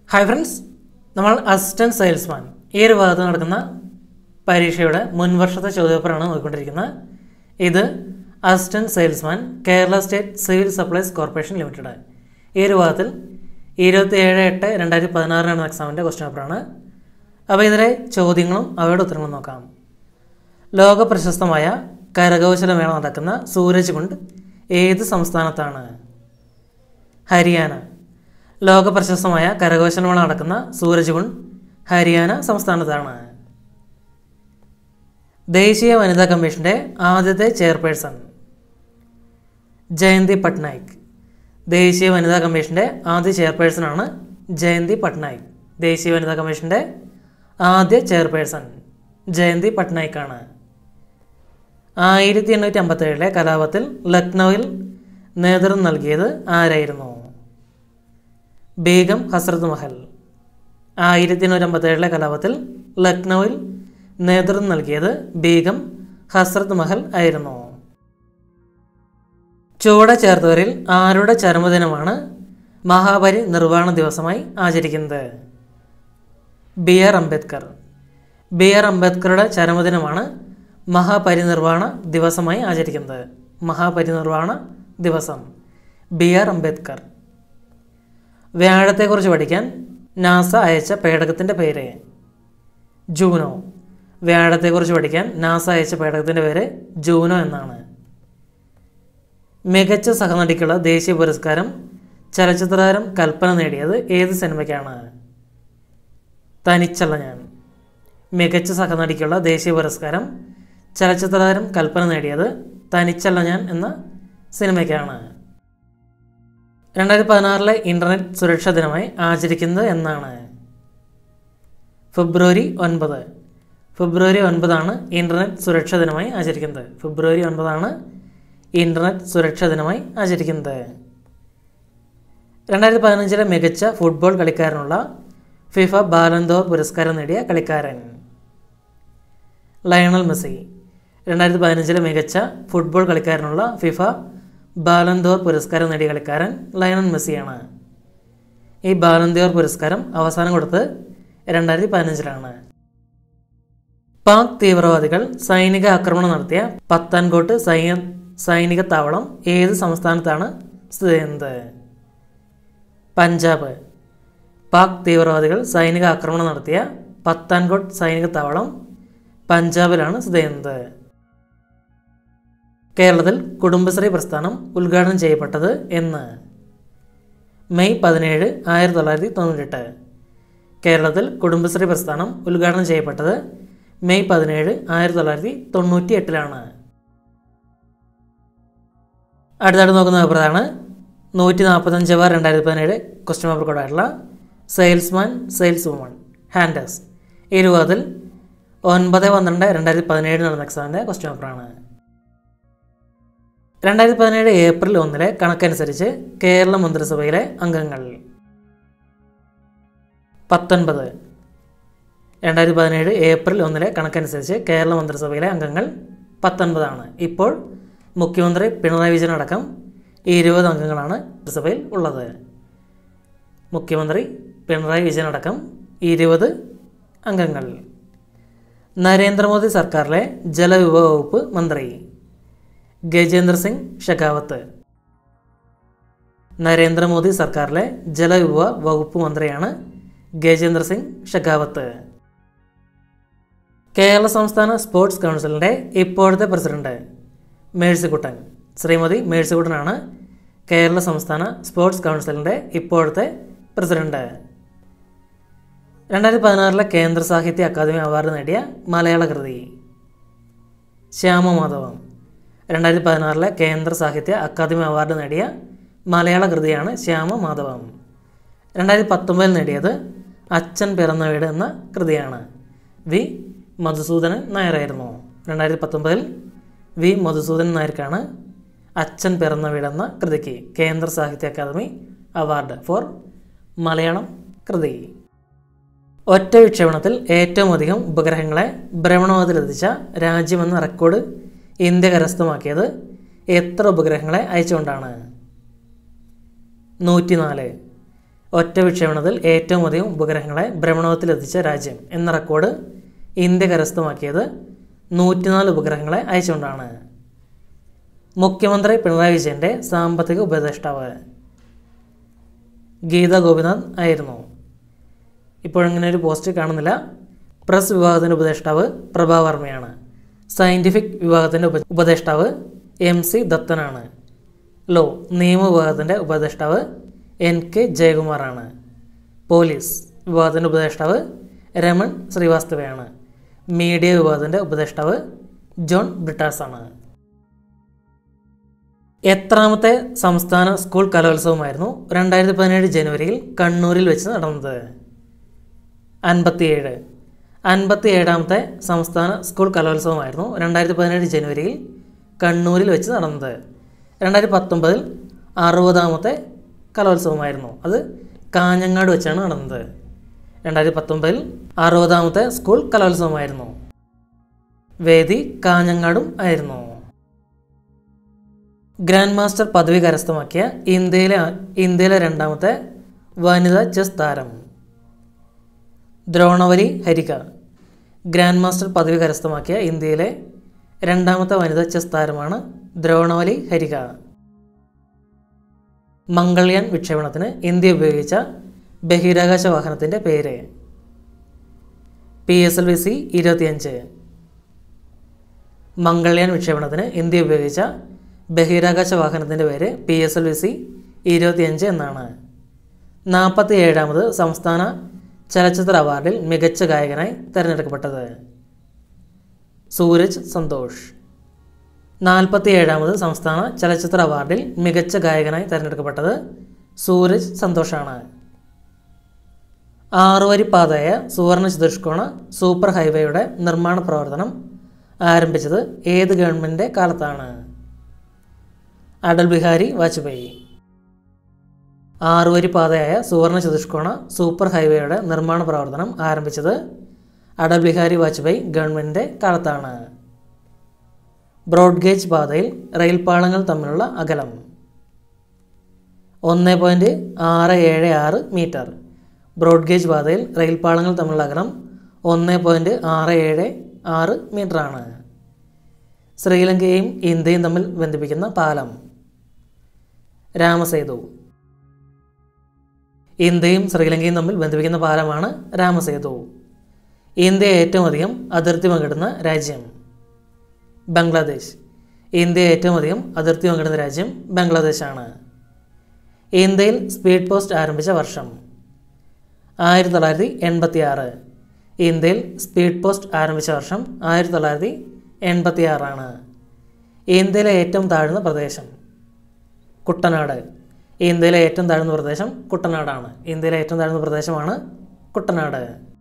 hi friends നമ്മൾ assistant salesman ഈ ഒരു ഭാഗത്ത് നടക്കുന്ന പരീക്ഷയുടെ മുൻവർഷത്തെ ചോദ്യപേപ്പറാണ് നോക്കിക്കൊണ്ടിരിക്കുന്നത് ഇത് assistant salesman Kerala state civil supplies corporation limited ഈ ഒരു ഭാഗത്തിൽ ഇരുപത്തി ഏഴ് എട്ട് രണ്ടായിരത്തി പതിനാറിനാണ് എക്സാമിൻ്റെ ക്വസ്റ്റ്യൻ പേപ്പറാണ് അപ്പോൾ ഇതിലെ ചോദ്യങ്ങളും അവയുടെ ഉത്തരങ്ങളും നോക്കാം ലോക പ്രശസ്തമായ കരകൗശലമേള നടക്കുന്ന സൂരജ് കുണ്ട് ഏത് സംസ്ഥാനത്താണ് ഹരിയാന ലോക പ്രശസ്തമായ കരകൗശലമേള നടക്കുന്ന സൂരജ് കുണ്ട് ഹരിയാന സംസ്ഥാനത്താണ് ദേശീയ വനിതാ കമ്മീഷന്റെ ആദ്യത്തെ ചെയർപേഴ്സൺ ജയന്തി പട്നായിക് ദേശീയ വനിതാ കമ്മീഷന്റെ ആദ്യ ചെയർപേഴ്സണാണ് ജയന്തി പട്നായിക് ദേശീയ വനിതാ കമ്മീഷന്റെ ആദ്യ ചെയർപേഴ്സൺ ജയന്തി പട്നായിക്കാണ് ആയിരത്തി എണ്ണൂറ്റി അമ്പത്തേഴിലെ കലാപത്തിൽ ലക്നൌവിൽ നേതൃത്വം നൽകിയത് ആരായിരുന്നു ബേഗം ഹസ്രത് മഹൽ ആയിരത്തി എണ്ണൂറ്റി അമ്പത്തേഴിലെ കലാപത്തിൽ ലക്നൌവിൽ നേതൃത്വം നൽകിയത് ബേഗം ഹസ്രത് മഹൽ ആയിരുന്നു ചുവടെ ചേർത്തവരിൽ ആരുടെ ചരമദിനമാണ് മഹാപരി നിർവ്വാണ ദിവസമായി ആചരിക്കുന്നത് B R Ambedkar B R അംബേദ്കറുടെ ചരമദിനമാണ് മഹാപരിനിർവാണ ദിവസമായി ആചരിക്കുന്നത് മഹാപരിനിർവാണ ദിവസം ബി ആർ അംബേദ്കർ വ്യാഴത്തെക്കുറിച്ച് പഠിക്കാൻ നാസ അയച്ച പേടകത്തിൻ്റെ പേര് ജൂനോ വ്യാഴത്തെക്കുറിച്ച് പഠിക്കാൻ നാസ അയച്ച പേടകത്തിൻ്റെ പേര് ജൂനോ എന്നാണ് മികച്ച സഹനടിക്കുള്ള ദേശീയ പുരസ്കാരം ചലച്ചിത്രതാരം കൽപ്പന നേടിയത് ഏത് സിനിമയ്ക്കാണ് തനിച്ചല്ല ഞാൻ മികച്ച സഹനടിക്കുള്ള ദേശീയ പുരസ്കാരം ചലച്ചിത്രതാരം കൽപ്പന നേടിയത് തനിച്ചല്ല ഞാൻ എന്ന സിനിമയ്ക്കാണ് രണ്ടായിരത്തി പതിനാറിലെ ഇൻ്റർനെറ്റ് സുരക്ഷാ ദിനമായി ആചരിക്കുന്നത് എന്നാണ് ഫെബ്രുവരി ഒൻപത് ഫെബ്രുവരി ഒൻപതാണ് ഇൻ്റർനെറ്റ് സുരക്ഷാ ദിനമായി ആചരിക്കുന്നത് ഫെബ്രുവരി ഒൻപതാണ് ഇൻ്റർനെറ്റ് സുരക്ഷാ ദിനമായി ആചരിക്കുന്നത് രണ്ടായിരത്തി പതിനഞ്ചിലെ മികച്ച ഫുട്ബോൾ കളിക്കാരനുള്ള ഫിഫ ബാലന്തോർ പുരസ്കാരം നേടിയ കളിക്കാരൻ ലയണൽ മെസ്സി രണ്ടായിരത്തി പതിനഞ്ചിലെ മികച്ച ഫുട്ബോൾ കളിക്കാരനുള്ള ഫിഫ ബാലന്തോർ പുരസ്കാരം നേടിയ കളിക്കാരൻ ലയണൽ മെസ്സിയാണ് ഈ ബാലന്തോർ പുരസ്കാരം അവസാനം കൊടുത്ത് രണ്ടായിരത്തി പതിനഞ്ചിലാണ് പാക് തീവ്രവാദികൾ സൈനിക ആക്രമണം നടത്തിയ പത്താൻകോട്ട് സൈന്യ സൈനിക താവളം ഏത് സംസ്ഥാനത്താണ് സ്ഥിതി ചെയ്യുന്നത് പഞ്ചാബ് പാക് തീവ്രവാദികൾ സൈനിക ആക്രമണം നടത്തിയ പത്താൻകോട്ട് സൈനിക താവളം പഞ്ചാബിലാണ് സ്ഥിതി ചെയ്യുന്നത് കേരളത്തിൽ കുടുംബശ്രീ പ്രസ്ഥാനം ഉദ്ഘാടനം ചെയ്യപ്പെട്ടത് എന്ന് മെയ് പതിനേഴ് ആയിരത്തി തൊള്ളായിരത്തി തൊണ്ണൂറ്റെട്ട് കേരളത്തിൽ കുടുംബശ്രീ പ്രസ്ഥാനം ഉദ്ഘാടനം ചെയ്യപ്പെട്ടത് മെയ് പതിനേഴ് ആയിരത്തി തൊള്ളായിരത്തി തൊണ്ണൂറ്റി എട്ടിലാണ് അടുത്തായിട്ട് നോക്കുന്ന പേപ്പറാണ് നൂറ്റി നാൽപ്പത്തഞ്ച് ബാർ രണ്ടായിരത്തി പതിനേഴ് ക്വസ്റ്റ്യൻ പേപ്പർ കോഡായിട്ടുള്ള സെയിൽസ്മാൻ സെയിൽസ് വുമൺ ഹാൻഡേഴ്സ് ഈ രൂപത്തിൽ ഒൻപത് പന്ത്രണ്ട് രണ്ടായിരത്തി പതിനേഴ് നടന്ന എക്സാമിൻ്റെ ക്വസ്റ്റ്യൻ പേപ്പറാണ് രണ്ടായിരത്തി പതിനേഴ് ഏപ്രിൽ ഒന്നിലെ കണക്കനുസരിച്ച് കേരള മന്ത്രിസഭയിലെ അംഗങ്ങൾ പത്തൊൻപത് രണ്ടായിരത്തി പതിനേഴ് ഏപ്രിൽ ഒന്നിലെ കണക്കനുസരിച്ച് കേരള മന്ത്രിസഭയിലെ അംഗങ്ങൾ പത്തൊൻപതാണ് ഇപ്പോൾ മുഖ്യമന്ത്രി പിണറായി വിജയൻ അടക്കം ഇരുപത് അംഗങ്ങളാണ് മന്ത്രിസഭയിൽ ഉള്ളത് മുഖ്യമന്ത്രി പിണറായി വിജയൻ അടക്കം ഇരുപത് അംഗങ്ങൾ നരേന്ദ്രമോദി സർക്കാരിലെ ജലവിഭവ വകുപ്പ് മന്ത്രി ഗജേന്ദ്ര സിംഗ് ഷെഖാവത്ത് നരേന്ദ്രമോദി സർക്കാരിലെ ജലവിഭവ വകുപ്പ് മന്ത്രിയാണ് ഗജേന്ദ്ര സിംഗ് ഷെഖാവത്ത് കേരള സംസ്ഥാന സ്പോർട്സ് കൗൺസിലിൻ്റെ ഇപ്പോഴത്തെ പ്രസിഡന്റ് മേഴ്സിക്കുട്ടൻ ശ്രീമതി മേഴ്സിക്കുട്ടനാണ് കേരള സംസ്ഥാന സ്പോർട്സ് കൗൺസിലിൻ്റെ ഇപ്പോഴത്തെ പ്രസിഡന്റ് രണ്ടായിരത്തി പതിനാറിലെ കേന്ദ്ര സാഹിത്യ അക്കാദമി അവാർഡ് നേടിയ മലയാള കൃതി ശ്യാമമാധവം രണ്ടായിരത്തി പതിനാറിലെ കേന്ദ്ര സാഹിത്യ അക്കാദമി അവാർഡ് നേടിയ മലയാള കൃതിയാണ് ശ്യാമമാധവം രണ്ടായിരത്തി പത്തൊമ്പതിൽ നേടിയത് അച്ഛൻ പിറന്ന വീട് എന്ന കൃതിയാണ് വി മധുസൂദനൻ നായരായിരുന്നു രണ്ടായിരത്തി പത്തൊമ്പതിൽ വി മധുസൂദനൻ നായർക്കാണ് അച്ഛൻ പിറന്ന വീട് എന്ന കൃതിക്ക് കേന്ദ്ര സാഹിത്യ അക്കാദമി അവാർഡ് ഫോർ മലയാളം കൃതി ഒറ്റ വിക്ഷേപണത്തിൽ ഏറ്റവും അധികം ഉപഗ്രഹങ്ങളെ ഭ്രമണപഥത്തിലെത്തിച്ച രാജ്യമെന്ന റെക്കോർഡ് ഇന്ത്യ കരസ്ഥമാക്കിയത് എത്ര ഉപഗ്രഹങ്ങളെ അയച്ചുകൊണ്ടാണ് നൂറ്റിനാല് ഒറ്റ വിക്ഷേപണത്തിൽ ഏറ്റവും അധികം ഉപഗ്രഹങ്ങളെ ഭ്രമണത്തിലെത്തിച്ച രാജ്യം എന്ന റെക്കോർഡ് ഇന്ത്യ കരസ്ഥമാക്കിയത് നൂറ്റിനാല് ഉപഗ്രഹങ്ങളെ അയച്ചുകൊണ്ടാണ് മുഖ്യമന്ത്രി പിണറായി വിജയൻ്റെ സാമ്പത്തിക ഉപദേഷ്ടാവ് ഗീത ഗോപിനാഥ് ആയിരുന്നു ഇപ്പോഴിങ്ങനെ ഒരു പോസ്റ്റ് കാണുന്നില്ല പ്രസ് വിഭാഗത്തിൻ്റെ ഉപദേഷ്ടാവ് പ്രഭാവർമ്മയാണ് സയൻറ്റിഫിക് വിഭാഗത്തിൻ്റെ ഉപ ഉപദേഷ്ടാവ് എം സി ദത്തനാണ് ലോ നിയമ വിഭാഗത്തിൻ്റെ ഉപദേഷ്ടാവ് എൻ കെ ജയകുമാറാണ് പോലീസ് വിഭാഗത്തിൻ്റെ ഉപദേഷ്ടാവ് രമൺ ശ്രീവാസ്തവയാണ് മീഡിയ വിഭാഗത്തിൻ്റെ ഉപദേഷ്ടാവ് ജോൺ ബ്രിട്ടാസാണ് എത്രാമത്തെ സംസ്ഥാന സ്കൂൾ കലോത്സവമായിരുന്നു രണ്ടായിരത്തി പതിനേഴ് ജനുവരിയിൽ കണ്ണൂരിൽ വെച്ച് നടന്നത് അൻപത്തിയേഴ് അൻപത്തി ഏഴാമത്തെ സംസ്ഥാന സ്കൂൾ കലോത്സവമായിരുന്നു രണ്ടായിരത്തി പതിനേഴ് ജനുവരിയിൽ കണ്ണൂരിൽ വെച്ച് നടന്നത് രണ്ടായിരത്തി പത്തൊമ്പതിൽ അറുപതാമത്തെ കലോത്സവമായിരുന്നു അത് കാഞ്ഞങ്ങാട് വെച്ചാണ് നടന്നത് രണ്ടായിരത്തി പത്തൊമ്പതിൽ അറുപതാമത്തെ സ്കൂൾ കലോത്സവമായിരുന്നു വേദി കാഞ്ഞങ്ങാടും ആയിരുന്നു ഗ്രാൻഡ് മാസ്റ്റർ പദവി കരസ്ഥമാക്കിയ ഇന്ത്യയിലെ ഇന്ത്യയിലെ രണ്ടാമത്തെ വനിതാ ചെസ് താരം ദ്രോണവലി ഹരിക ഗ്രാൻഡ് മാസ്റ്റർ പദവി കരസ്ഥമാക്കിയ ഇന്ത്യയിലെ രണ്ടാമത്തെ വനിതാ ചെസ് താരമാണ് ദ്രോണവലി ഹരിക മംഗൾയാൻ വിക്ഷേപണത്തിന് ഇന്ത്യ ഉപയോഗിച്ച ബഹിരാകാശ വാഹനത്തിൻ്റെ പേര് P S L V C ഇരുപത്തിയഞ്ച് മംഗൾയാൻ വിക്ഷേപണത്തിന് ഇന്ത്യ ഉപയോഗിച്ച ബഹിരാകാശ വാഹനത്തിൻ്റെ പേര് P S L V C ഇരുപത്തിയഞ്ച് എന്നാണ് നാൽപ്പത്തി ഏഴാമത് സംസ്ഥാന ചലച്ചിത്ര അവാർഡിൽ മികച്ച ഗായകനായി തിരഞ്ഞെടുക്കപ്പെട്ടത് സൂരജ് സന്തോഷ് നാൽപ്പത്തി ഏഴാമത് സംസ്ഥാന ചലച്ചിത്ര അവാർഡിൽ മികച്ച ഗായകനായി തിരഞ്ഞെടുക്കപ്പെട്ടത് സൂരജ് സന്തോഷാണ് ആറുവരിപ്പാതയായ സുവർണ ചതുഷ്കോണ സൂപ്പർ ഹൈവേയുടെ നിർമ്മാണ പ്രവർത്തനം ആരംഭിച്ചത് ഏത് ഗവൺമെൻറ്റിൻ്റെ കാലത്താണ് അടൽ ബിഹാരി വാജ്പേയി ആറുവരി പാതയായ സുവർണ ചതുഷ്കോണ സൂപ്പർ ഹൈവേയുടെ നിർമ്മാണ പ്രവർത്തനം ആരംഭിച്ചത് അടൽ ബിഹാരി വാജ്പേയി ഗവൺമെൻറ്റിൻ്റെ കാലത്താണ് ബ്രോഡ് ഗേജ് പാതയിൽ റെയിൽപാളങ്ങൾ തമ്മിലുള്ള അകലം ഒന്ന് പോയിൻറ്റ് ആറ് ഏഴ് ആറ് മീറ്റർ ബ്രോഡ് ഗേജ് പാതയിൽ റെയിൽപാളങ്ങൾ തമ്മിലുള്ള അകലം ഒന്ന് പോയിൻറ്റ് ആറ് ഏഴ് ആറ് മീറ്ററാണ് ശ്രീലങ്കയും ഇന്ത്യയും തമ്മിൽ ബന്ധിപ്പിക്കുന്ന പാലം രാമസേതു ഇന്ത്യയും ശ്രീലങ്കയും തമ്മിൽ ബന്ധിപ്പിക്കുന്ന പാലമാണ് രാമസേതു ഇന്ത്യ ഏറ്റവും അധികം അതിർത്തി പങ്കിടുന്ന രാജ്യം ബംഗ്ലാദേശ് ഇന്ത്യ ഏറ്റവും അധികം അതിർത്തി പങ്കിടുന്ന രാജ്യം ബംഗ്ലാദേശാണ് ഇന്ത്യയിൽ സ്പീഡ് പോസ്റ്റ് ആരംഭിച്ച വർഷം ആയിരത്തി തൊള്ളായിരത്തി എൺപത്തി ആറ് ഇന്ത്യയിൽ സ്പീഡ് പോസ്റ്റ് ആരംഭിച്ച വർഷം ആയിരത്തി തൊള്ളായിരത്തി എൺപത്തി ആറാണ് ഇന്ത്യയിലെ ഏറ്റവും താഴ്ന്ന പ്രദേശം കുട്ടനാട് ഇന്ത്യയിലെ ഏറ്റവും താഴ്ന്ന പ്രദേശം കുട്ടനാടാണ് ഇന്ത്യയിലെ ഏറ്റവും താഴ്ന്ന പ്രദേശമാണ് കുട്ടനാട്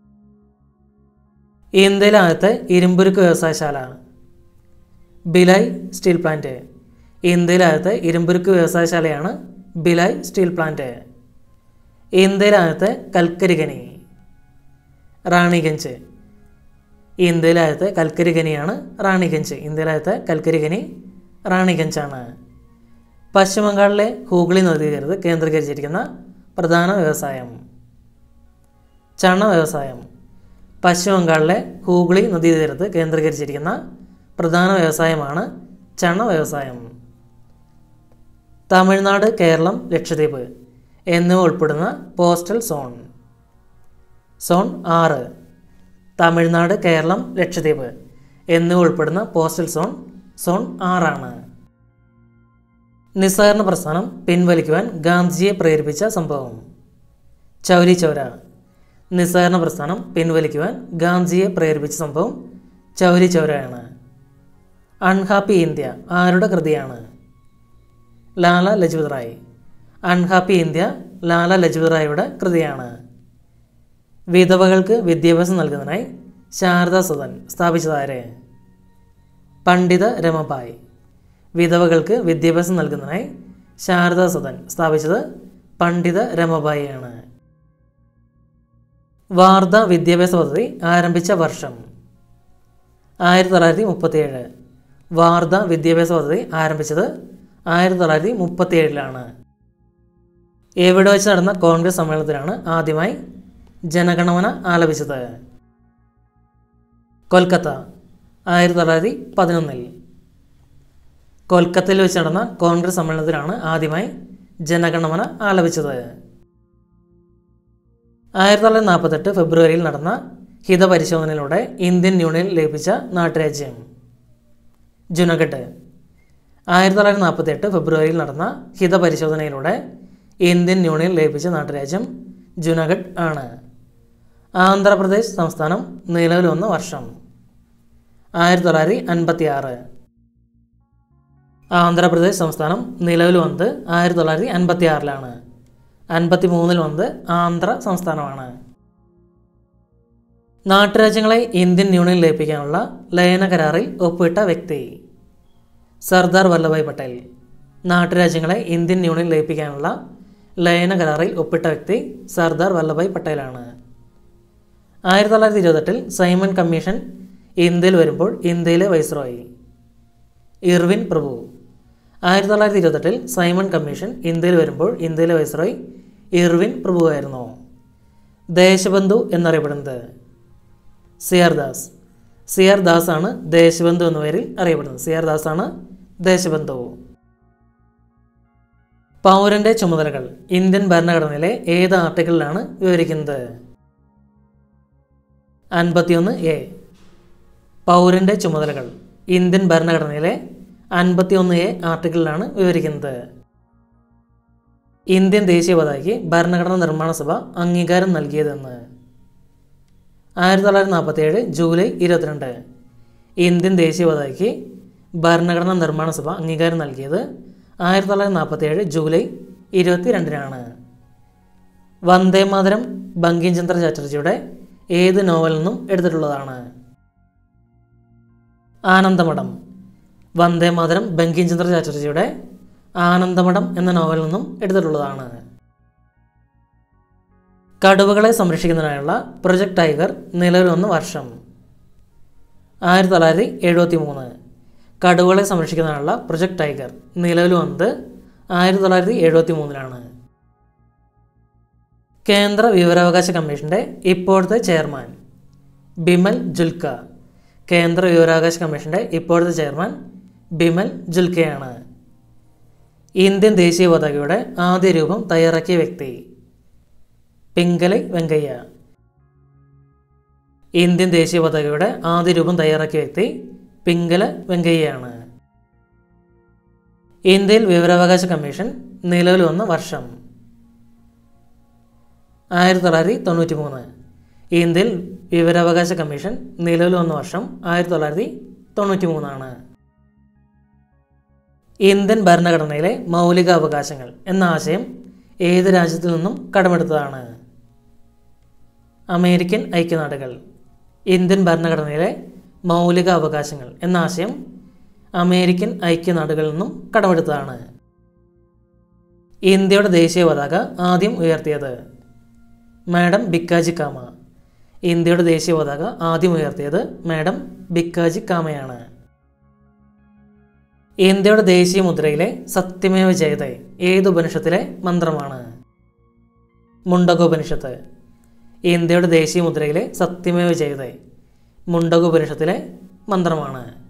ഇന്ത്യയിലെ ആദ്യത്തെ ഇരുമ്പുരുക്ക് വ്യവസായശാല ബിലായ് സ്റ്റീൽ പ്ലാന്റ് ഇന്ത്യയിലെ ആദ്യത്തെ ഇരുമ്പുരുക്ക് വ്യവസായശാലയാണ് ബിലായ് സ്റ്റീൽ പ്ലാന്റ് ഇന്ത്യയിലെ ആദ്യത്തെ കൽക്കരി ഖനി റാണിഗഞ്ച് ഇന്ത്യയിലെ ആദ്യത്തെ കൽക്കരി ഖനിയാണ് റാണിഗഞ്ച് ഇന്ത്യയിലെ ആദ്യത്തെ കൽക്കരി ഖനി റാണിഗഞ്ചാണ് പശ്ചിമ ബംഗാളിലെ ഹൂഗ്ലി നദീതീരത്ത് കേന്ദ്രീകരിച്ചിരിക്കുന്ന പ്രധാന വ്യവസായം ചണ വ്യവസായം പശ്ചിമ ബംഗാളിലെ ഹൂഗ്ലി നദീതീരത്ത് കേന്ദ്രീകരിച്ചിരിക്കുന്ന പ്രധാന വ്യവസായമാണ് ചണ വ്യവസായം തമിഴ്നാട് കേരളം ലക്ഷദ്വീപ് എന്നിവ ഉൾപ്പെടുന്ന പോസ്റ്റൽ സോൺ സോൺ ആറ് തമിഴ്നാട് കേരളം ലക്ഷദ്വീപ് എന്നിവ ഉൾപ്പെടുന്ന പോസ്റ്റൽ സോൺ സോൺ ആറാണ് നിസ്സഹകരണ പ്രസ്ഥാനം പിൻവലിക്കുവാൻ ഗാന്ധിജിയെ പ്രേരിപ്പിച്ച സംഭവം ചൗരി ചൗര നിസ്സഹകരണ പ്രസ്ഥാനം പിൻവലിക്കുവാൻ ഗാന്ധിജിയെ പ്രേരിപ്പിച്ച സംഭവം ചൗരി ചൗരയാണ് അൺഹാപ്പി ഇന്ത്യ ആരുടെ കൃതിയാണ് ലാല ലജ്പത് റായ് അൺഹാപ്പി ഇന്ത്യ ലാല ലജ്പത് റായിയുടെ കൃതിയാണ് വിധവകൾക്ക് വിദ്യാഭ്യാസം നൽകുന്നതിനായി ശാരദാ സദൻ സ്ഥാപിച്ചതാരെ പണ്ഡിത രമബായ് വിധവകൾക്ക് വിദ്യാഭ്യാസം നൽകുന്നതിനായി ശാരദാ സദൻ സ്ഥാപിച്ചത് പണ്ഡിത രമബായിയാണ് വാർധ വിദ്യാഭ്യാസ പദ്ധതി ആരംഭിച്ച വർഷം ആയിരത്തി തൊള്ളായിരത്തി മുപ്പത്തിയേഴ് വാർധ വിദ്യാഭ്യാസ പദ്ധതി ആരംഭിച്ചത് ആയിരത്തി തൊള്ളായിരത്തി മുപ്പത്തിയേഴിലാണ് എവിടെ വെച്ച് നടന്ന കോൺഗ്രസ് സമ്മേളനത്തിലാണ് ആദ്യമായി ജനഗണമന ആലപിച്ചത് കൊൽക്കത്ത ആയിരത്തി തൊള്ളായിരത്തി പതിനൊന്നിൽ കൊൽക്കത്തയിൽ വെച്ച് നടന്ന കോൺഗ്രസ് സമ്മേളനത്തിലാണ് ആദ്യമായി ജനഗണമന ആലപിച്ചത് ആയിരത്തി തൊള്ളായിരത്തി നാൽപ്പത്തെട്ട് ഫെബ്രുവരിയിൽ നടന്ന ഹിതപരിശോധനയിലൂടെ ഇന്ത്യൻ യൂണിയൻ ലഭിച്ച നാട്ടുരാജ്യം ജുനഗഡ് ആയിരത്തി തൊള്ളായിരത്തി നാൽപ്പത്തെട്ട് ഫെബ്രുവരിയിൽ നടന്ന ഹിതപരിശോധനയിലൂടെ ഇന്ത്യൻ യൂണിയൻ ലഭിച്ച നാട്ടുരാജ്യം ജുനഗഡ് ആണ് ആന്ധ്രാപ്രദേശ് സംസ്ഥാനം നിലവിൽ വന്ന വർഷം ആയിരത്തി തൊള്ളായിരത്തി അൻപത്തി ആറ് ആന്ധ്രാപ്രദേശ് സംസ്ഥാനം നിലവിൽ വന്നത് ആയിരത്തി തൊള്ളായിരത്തി അൻപത്തി ആറിലാണ് അൻപത്തി മൂന്നിൽ വന്നത് ആന്ധ്ര സംസ്ഥാനമാണ് നാട്ടുരാജ്യങ്ങളെ ഇന്ത്യൻ യൂണിയൻ ലയിപ്പിക്കാനുള്ള ലയന കരാറിൽ ഒപ്പിട്ട വ്യക്തി സർദാർ വല്ലഭായ് പട്ടേൽ നാട്ടുരാജ്യങ്ങളെ ഇന്ത്യൻ യൂണിയൻ ലയിപ്പിക്കാനുള്ള ലയന കരാറിൽ ഒപ്പിട്ട വ്യക്തി സർദാർ വല്ലഭായ് പട്ടേലാണ് ആയിരത്തി തൊള്ളായിരത്തി ഇരുപത്തെട്ടിൽ സൈമൺ കമ്മീഷൻ ഇന്ത്യയിൽ വരുമ്പോൾ ഇന്ത്യയിലെ വൈസ്രോയി ഇർവിൻ പ്രഭു ആയിരത്തി തൊള്ളായിരത്തി ഇരുപത്തെട്ടിൽ സൈമൺ കമ്മീഷൻ ഇന്ത്യയിൽ വരുമ്പോൾ ഇന്ത്യയിലെ വൈസ്രോയി ഇർവിൻ പ്രഭുവായിരുന്നു ദേശബന്ധു എന്നറിയപ്പെടുന്നത് C R Das C R Das ആണ് ദേശബന്ധു എന്ന പേരിൽ അറിയപ്പെടുന്നത് സി ആർ ദാസ് ആണ് ദേശബന്ധു പൗരന്റെ ചുമതലകൾ ഇന്ത്യൻ ഭരണഘടനയിലെ ഏത് ആർട്ടിക്കിളിലാണ് വിവരിക്കുന്നത് അൻപത്തിയൊന്ന് എ പൗരന്റെ ചുമതലകൾ ഇന്ത്യൻ ഭരണഘടനയിലെ അൻപത്തിയൊന്ന് എ ആർട്ടിക്കിളിലാണ് വിവരിക്കുന്നത് ഇന്ത്യൻ ദേശീയ പതാകയ്ക്ക് ഭരണഘടനാ നിർമ്മാണ സഭ അംഗീകാരം നൽകിയതെന്ന് ആയിരത്തി തൊള്ളായിരത്തി നാൽപ്പത്തി ഏഴ് ജൂലൈ ഇരുപത്തിരണ്ട് ഇന്ത്യൻ ദേശീയ പതാകയ്ക്ക് ഭരണഘടനാ നിർമ്മാണ സഭ അംഗീകാരം നൽകിയത് ആയിരത്തി തൊള്ളായിരത്തി നാൽപ്പത്തി ഏഴ് ജൂലൈ ഇരുപത്തി രണ്ടിനാണ് വന്ദേമാതരം ബങ്കിം ചന്ദ്ര ചാറ്റർജിയുടെ ഏത് നോവലിൽ നിന്നും എടുത്തിട്ടുള്ളതാണ് ആനന്ദമഠം വന്ദേമാതരം ബങ്കിം ചന്ദ്ര ചാറ്റർജിയുടെ ആനന്ദമഠം എന്ന നോവലിൽ നിന്നും എടുത്തിട്ടുള്ളതാണ് കടുവകളെ സംരക്ഷിക്കുന്നതിനായുള്ള പ്രൊജക്ട് ടൈഗർ നിലവിൽ വന്ന വർഷം ആയിരത്തി തൊള്ളായിരത്തി എഴുപത്തി മൂന്ന് കടുവകളെ സംരക്ഷിക്കുന്നതിനുള്ള പ്രൊജക്ട് ടൈഗർ നിലവിൽ വന്നത് ആയിരത്തി തൊള്ളായിരത്തി എഴുപത്തി മൂന്നിലാണ് കേന്ദ്ര വിവരാവകാശ കമ്മീഷന്റെ ഇപ്പോഴത്തെ ചെയർമാൻ ബിമൽ ജുൽക്ക കേന്ദ്ര വിവരാവകാശ കമ്മീഷന്റെ ഇപ്പോഴത്തെ ചെയർമാൻ ബിമൽ ജുൽക്കയാണ് ഇന്ത്യൻ ദേശീയ പതാകയുടെ ആദ്യ രൂപം തയ്യാറാക്കിയ വ്യക്തി പിങ്കലൈ വെങ്കയ്യ ഇന്ത്യൻ ദേശീയ പതാകയുടെ ആദ്യ രൂപം തയ്യാറാക്കിയ വ്യക്തി പിങ്കല വെങ്കയ്യയാണ് ഇന്ത്യയിൽ വിവരാവകാശ കമ്മീഷൻ നിലവിൽ വന്ന വർഷം ആയിരത്തി തൊള്ളായിരത്തി തൊണ്ണൂറ്റി മൂന്ന് ഇന്ത്യയിൽ വിവരാവകാശ കമ്മീഷൻ നിലവിൽ വന്ന വർഷം ആയിരത്തി തൊള്ളായിരത്തി തൊണ്ണൂറ്റി മൂന്നാണ് ഇന്ത്യൻ ഭരണഘടനയിലെ മൗലിക അവകാശങ്ങൾ എന്ന ആശയം ഏത് രാജ്യത്തിൽ നിന്നും കടമെടുത്തതാണ് അമേരിക്കൻ ഐക്യനാടുകൾ ഇന്ത്യൻ ഭരണഘടനയിലെ മൗലിക അവകാശങ്ങൾ എന്ന ആശയം അമേരിക്കൻ ഐക്യനാടുകളിൽ നിന്നും കടമെടുത്തതാണ് ഇന്ത്യയുടെ ദേശീയ പതാക ആദ്യം ഉയർത്തിയത് മാഡം ബിക്കാജി കാമ ഇന്ത്യയുടെ ദേശീയ പതാക ആദ്യം ഉയർത്തിയത് മാഡം ബിക്കാജി കാമയാണ് ഇന്ത്യയുടെ ദേശീയ മുദ്രയിലെ സത്യമേവ ജയതേ ഏത് ഉപനിഷത്തിലെ മന്ത്രമാണ് മുണ്ടകോപനിഷത്ത് ഇന്ത്യയുടെ ദേശീയ മുദ്രയിലെ സത്യമേവ ജയതേ മുണ്ടകോപനിഷത്തിലെ മന്ത്രമാണ്